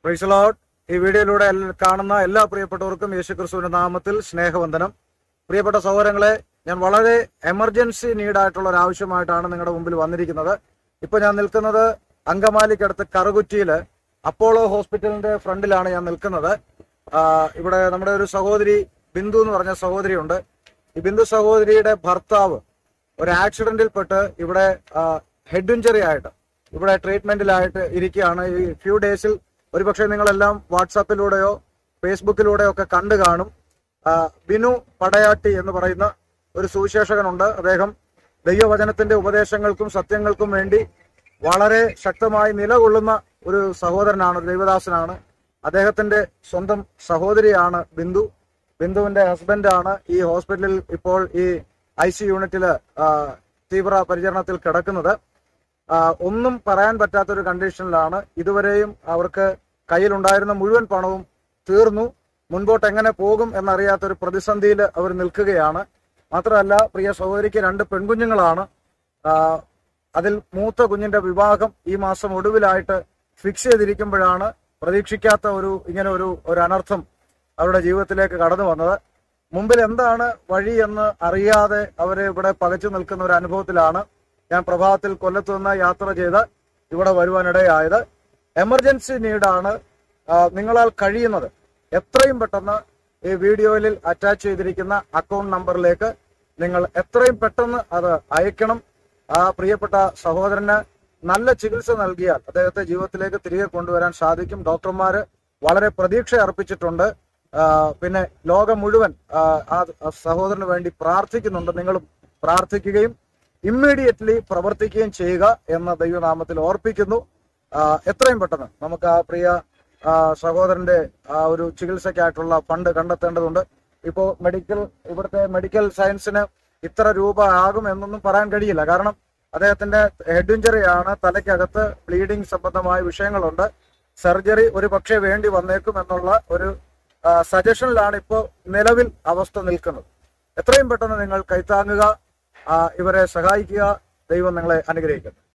price load ഈ വീഡിയോയിലൂടെ L- കാണുന്ന എല്ലാ പ്രിയപ്പെട്ടവർക്കും യേശുക്രിസ്തുവിന്റെ നാമത്തിൽ സ്നേഹവന്ദനം പ്രിയപ്പെട്ട സഹോദരങ്ങളെ ഞാൻ വളരെ എമർജൻസി നീഡായിട്ടുള്ള ഒരു ആവശ്യമായിട്ടാണ് നിങ്ങളുടെ മുമ്പിൽ വന്നിരിക്കുന്നത് ഇപ്പൊ ഞാൻ നിൽക്കുന്നത് അങ്കമാലിക്കടുത്ത് കറുകുറ്റിയില് അപ്പോളോ ഹോസ്പിറ്റലിന്റെ ഫ്രണ്ടിലാണ് ഞാൻ നിൽക്കുന്നത് ആ, ഇവിടെ നമ്മുടെ ഒരു സഹോദരി ബിന്ദു എന്ന് പറഞ്ഞ സഹോദരിയുണ്ട് ഈ ബിന്ദു സഹോദരിയുടെ ഭർത്താവ് ഒരു ആക്സിഡന്റിൽപ്പെട്ട് ഇവിടെ ഹെഡ് ഇഞ്ചറി ആയിട്ട് ഇവിടെ ട്രീറ്റ്മെന്റിലായിട്ട് ഇരിക്കുകയാണ് ഈ ഫ്യൂ ഡേയ്സിൽ ഒരുപക്ഷെ നിങ്ങളെല്ലാം വാട്സാപ്പിലൂടെയോ ഫേസ്ബുക്കിലൂടെയോ ഒക്കെ കണ്ടു കാണും ആ, ബിനു പടയാട്ടി എന്ന് പറയുന്ന ഒരു സുവിശേഷകനുണ്ട് അദ്ദേഹം ദൈവവചനത്തിന്റെ ഉപദേശങ്ങൾക്കും സത്യങ്ങൾക്കും വേണ്ടി വളരെ ശക്തമായി നിലകൊള്ളുന്ന ഒരു സഹോദരനാണ് ഒരു ദൈവദാസനാണ് അദ്ദേഹത്തിന്റെ സ്വന്തം സഹോദരിയാണ് ബിന്ദു ബിന്ദുവിന്റെ ഹസ്ബൻഡാണ് ഈ ഹോസ്പിറ്റലിൽ ഇപ്പോൾ ഈ ഐ സി യൂണിറ്റില് ആ, തീവ്ര പരിചരണത്തിൽ കിടക്കുന്നത് ആ, ഒന്നും പറയാൻ പറ്റാത്ത ഒരു കണ്ടീഷനിലാണ് ഇതുവരെയും അവർക്ക് കയ്യിലുണ്ടായിരുന്ന മുഴുവൻ പണവും തീർന്നു മുൻപോട്ട് എങ്ങനെ പോകും എന്നറിയാത്ത ഒരു പ്രതിസന്ധിയിൽ അവർ നിൽക്കുകയാണ് മാത്രമല്ല പ്രിയ സഹോദരിക്ക് രണ്ട് പെൺകുഞ്ഞുങ്ങളാണ് ആ, അതിൽ മൂത്ത കുഞ്ഞിന്റെ വിവാഹം ഈ മാസം ഒടുവിലായിട്ട് ഫിക്സ് ചെയ്തിരിക്കുമ്പോഴാണ് പ്രതീക്ഷിക്കാത്ത ഒരു ഇങ്ങനെ ഒരു ഒരു അനർത്ഥം അവരുടെ ജീവിതത്തിലേക്ക് കടന്നു വന്നത് മുമ്പിൽ എന്താണ് വഴി എന്ന് അറിയാതെ അവര് ഇവിടെ പകച്ചു നിൽക്കുന്ന ഒരു അനുഭവത്തിലാണ് ഞാൻ പ്രഭാതത്തിൽ കൊല്ലത്ത് നിന്ന് യാത്ര ചെയ്ത് ഇവിടെ വരുവാനിടയായത് എമർജൻസി നീഡാണ് ആ, നിങ്ങളാൽ കഴിയുന്നത് എത്രയും പെട്ടെന്ന് ഈ വീഡിയോയിൽ അറ്റാച്ച് ചെയ്തിരിക്കുന്ന അക്കൗണ്ട് നമ്പറിലേക്ക് നിങ്ങൾ എത്രയും പെട്ടെന്ന് അത് അയക്കണം ആ പ്രിയപ്പെട്ട സഹോദരന് നല്ല ചികിത്സ നൽകിയാൽ അദ്ദേഹത്തെ ജീവിതത്തിലേക്ക് തിരികെ കൊണ്ടുവരാൻ സാധിക്കും ഡോക്ടർമാര് വളരെ പ്രതീക്ഷ അർപ്പിച്ചിട്ടുണ്ട് ആ, പിന്നെ ലോകം മുഴുവൻ ആ, ആ സഹോദരന് വേണ്ടി പ്രാർത്ഥിക്കുന്നുണ്ട് നിങ്ങളും പ്രാർത്ഥിക്കുകയും ഇമ്മീഡിയറ്റ്ലി പ്രവർത്തിക്കുകയും ചെയ്യുക എന്ന ദൈവനാമത്തിൽ ഓർപ്പിക്കുന്നു ആ, എത്രയും പെട്ടെന്ന് നമുക്ക് ആ പ്രിയ ആ, സഹോദരന്റെ ആ ഒരു ചികിത്സയ്ക്കായിട്ടുള്ള ഫണ്ട് കണ്ടെത്തേണ്ടതുണ്ട് ഇപ്പോ മെഡിക്കൽ ഇവിടുത്തെ മെഡിക്കൽ സയൻസിന് ഇത്ര രൂപ ആകും എന്നൊന്നും പറയാൻ കഴിയില്ല കാരണം അദ്ദേഹത്തിന്റെ ഹെഡ് ഇഞ്ചറി ആണ് തലയ്ക്കകത്ത് ബ്ലീഡിംഗ് സംബന്ധമായ വിഷയങ്ങളുണ്ട് സർജറി ഒരു പക്ഷേ വേണ്ടി വന്നേക്കും എന്നുള്ള ഒരു സജഷനിലാണ് ഇപ്പോൾ നിലവിൽ അവസ്ഥ നിൽക്കുന്നത് എത്രയും പെട്ടെന്ന് നിങ്ങൾ കൈത്താങ്ങുക ആ, ഇവരെ സഹായിക്കുക ദൈവം നിങ്ങളെ അനുഗ്രഹിക്കട്ടെ